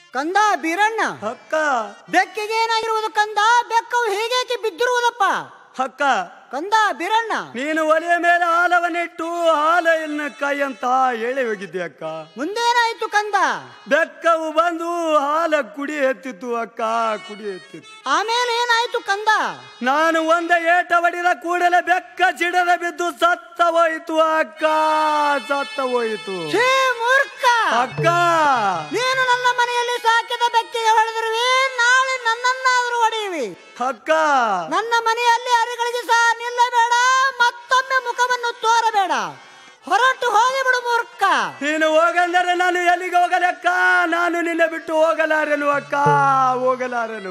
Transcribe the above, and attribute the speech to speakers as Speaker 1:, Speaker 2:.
Speaker 1: ಕಂದ ಬೀರಣ್ಣ
Speaker 2: ಅಕ್ಕ
Speaker 1: ಬೆಕ್ಕಿಗೆ ಏನಾಗಿರುವುದು ಕಂದ ಬೆಕ್ಕವು ಹೇಗೇಕೆ ಬಿದ್ದಿರುವುದಪ್ಪ
Speaker 2: ಅಕ್ಕ
Speaker 1: ಕಂದ ಬೀರಣ್ಣ
Speaker 2: ನೀನು ಒಲೆಯ ಮೇಲೆ ಹಾಲವನ್ನಿಟ್ಟು ಹಾಲೆಯನ್ನು ಕೈ ಅಂತ ಹೇಳಿ ಹೋಗಿದ್ದೆ ಅಕ್ಕ
Speaker 1: ಮುಂದೇನಾಯ್ತು ಕಂದ
Speaker 2: ಬೆಕ್ಕವು ಬಂದು ಹಾಲ ಕುಡಿ ಎತ್ತಿತ್ತು ಅಕ್ಕ ಕುಡಿ ಎತ್ತಿತ್ತು
Speaker 1: ಆಮೇಲೆ ಏನಾಯ್ತು ಕಂದ
Speaker 2: ನಾನು ಒಂದ ಏಟ ಹೊಡಿದ ಕೂಡಲೇ ಬೆಕ್ಕ ಸಿಡದ ಬಿದ್ದು ಸತ್ತ ಹೋಯಿತು ಅಕ್ಕ ಸತ್ತ ಹೋಯಿತು
Speaker 1: ಛೇ ಮೂರ್ಖ
Speaker 2: ಅಕ್ಕ
Speaker 1: ನೀನು ನನ್ನ ಮನೆಯಲ್ಲಿ ಸಾಕಿದ ಬೆಕ್ಕಿಗೆ ಹೊಡೆದಿರುವೆ ನಾಳೆ ನನ್ನನ್ನಾದರೂ ಹೊಡೆಯುವಿ
Speaker 2: ಅಕ್ಕ
Speaker 1: ನನ್ನ ಮನೆಯಲ್ಲಿ ಅರಿಗಳಿಗೆ ಸಹ ನಿಲ್ಲಬೇಡ ಮತ್ತೊಮ್ಮೆ ಮುಖವನ್ನು ತೋರಬೇಡ ಹೊರಟು ಹೋಗಿಬಿಡು ಮೂರ್ಖ
Speaker 2: ನೀನು ಹೋಗಂದರೆ ನಾನು ಎಲ್ಲಿಗೆ ಹೋಗಲಕ್ಕ ನಾನು ನಿನ್ನ ಬಿಟ್ಟು ಹೋಗಲಾರೆನು ಅಕ್ಕ ಹೋಗಲಾರೆನು